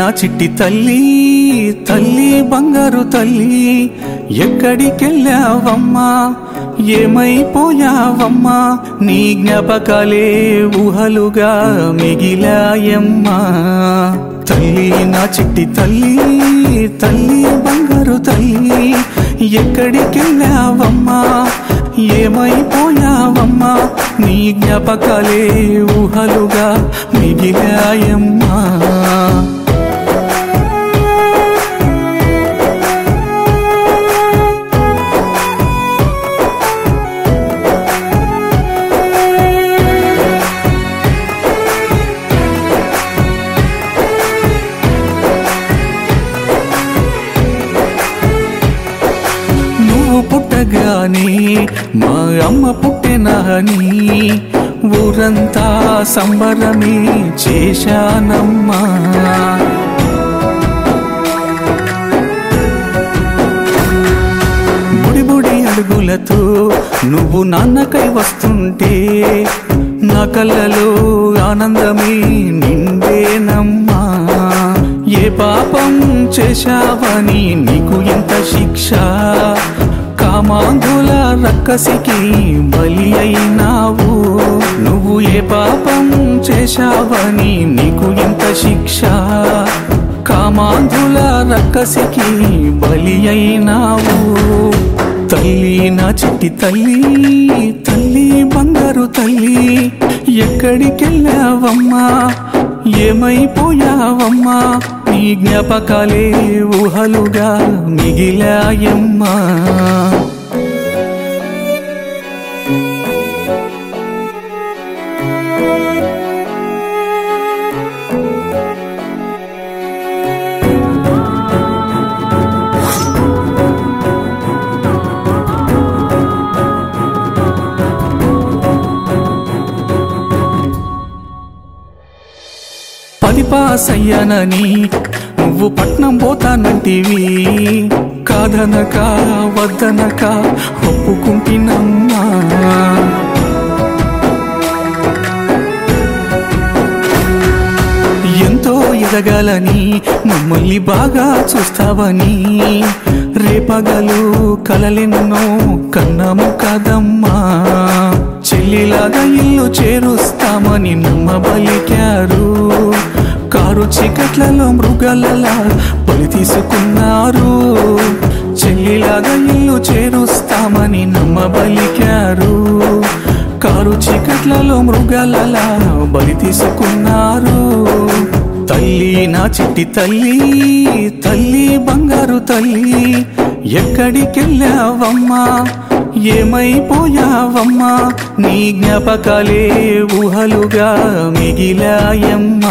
చిట్టి తల్లి తల్లి బంగారు తల్లి ఎక్కడికెళ్ళావమ్మా ఏమైపోయావమ్మా నీ జ్ఞాపకాలే ఊహలుగా మిగిలాయమ్మా తల్లి నా చిట్టి తల్లి తల్లి బంగారు తల్లి ఎక్కడికెళ్ళావమ్మా ఏమైపోయావమ్మా నీ జ్ఞాపకాలే ఊహలుగా మిగిలాయమ్మా నువ్వు పుట్టగానే మా అమ్మ పుట్టెనని ఊరంతా సంబరమే చేశానమ్మా బుడి బుడి అడుగులతో నువ్వు నాన్నకై వస్తుంటే నా కళ్ళలో ఆనందమే నిండేనమ్మా ఏ పాపం చేశావని నీకు ఇంత శిక్ష కామాంధుల రక్కసికి బలి అయినావు నువ్వు ఏ పాపం చేశావని నీకు ఇంత శిక్ష కామాంధుల రక్కసికి బలి అయినావు తల్లి నా చిట్టి తల్లి తల్లి బంగారు తల్లి ఎక్కడికెళ్ళావమ్మా ఏమైపోయావమ్మా నీ జ్ఞాపకాలే ఊహలుగా మిగిలాయమ్మా పది పాస్ అయ్యానని నువ్వు పట్నం పోతానంటివి కాదనక వద్దనక ఒప్పుకుంటున్నమ్మా ఎంతో ఎదగాలని మమ్మల్ని బాగా చూస్తావని రేపగలు కలలెన్నో కన్నాము కదమ్మా చెల్లిలాగా ఇల్లు చేరుస్తామని నమ్మబలికారు కారు చీకట్లలో మృగాలలా బలి తీసుకున్నారు చెల్లిలాగా ఇల్లు చేరుస్తామని నమ్మబలికారు కారు చీకట్లలో మృగాలలా బలి తీసుకున్నారు తల్లి నా చిట్టి తల్లి తల్లి బంగారు తల్లి ఎక్కడికెళ్ళావమ్మా ఏమైపోయావమ్మా నీ జ్ఞాపకాలే ఊహలుగా మిగిలాయమ్మా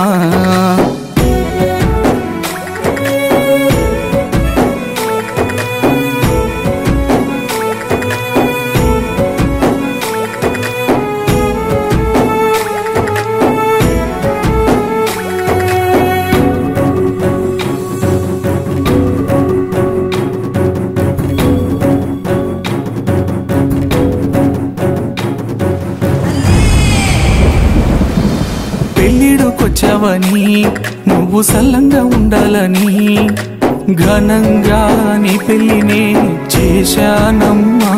పెళ్ళిడుకొచ్చావని నువ్వు సల్లంగా ఉండాలని ఘనంగా నీ పెళ్ళినే చేశానమ్మా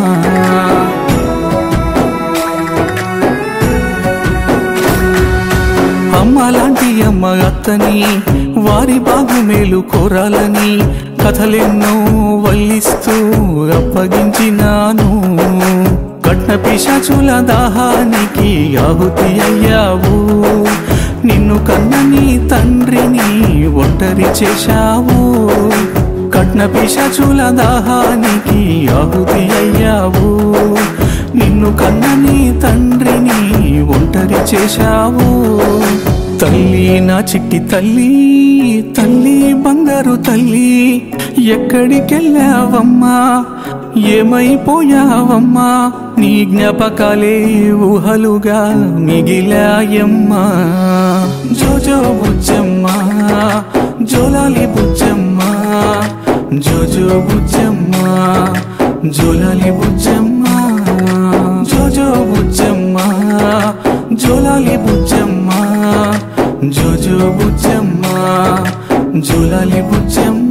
అమ్మ లాంటి అమ్మ అత్తని వారి బాగు మేలు కోరాలని కథలెన్నో వల్లిస్తూ అప్పగించినాను కట్న పిశాచుల దాహానికి ఆహుతి అయ్యావు నిన్ను కన్నని తండ్రిని ఒంటరి చేశావు కట్న పిశాచుల దాహానికి ఆహుతి అయ్యావు నిన్ను కన్నని తండ్రిని ఒంటరి చేశావు తల్లి నా చిట్టి తల్లి తల్లి బంగారు తల్లి ఎక్కడికెళ్ళావమ్మా ఏమైపోయావమ్మా నీ జ్ఞాపకాలే ఊహలుగా మిగిలాయమ్మా జోజో బుజ్జమ్మా జోలాలి బుజ్జమ్మా జోజో బుజ్జమ్మా జోలాలి బుజ్జమ్మా జోజో బుజ్జమ్మా జోలాలి బుజ్జమ్మా జోజో బుజ్జమ్మా జూలాలి బుజ్జమ్మ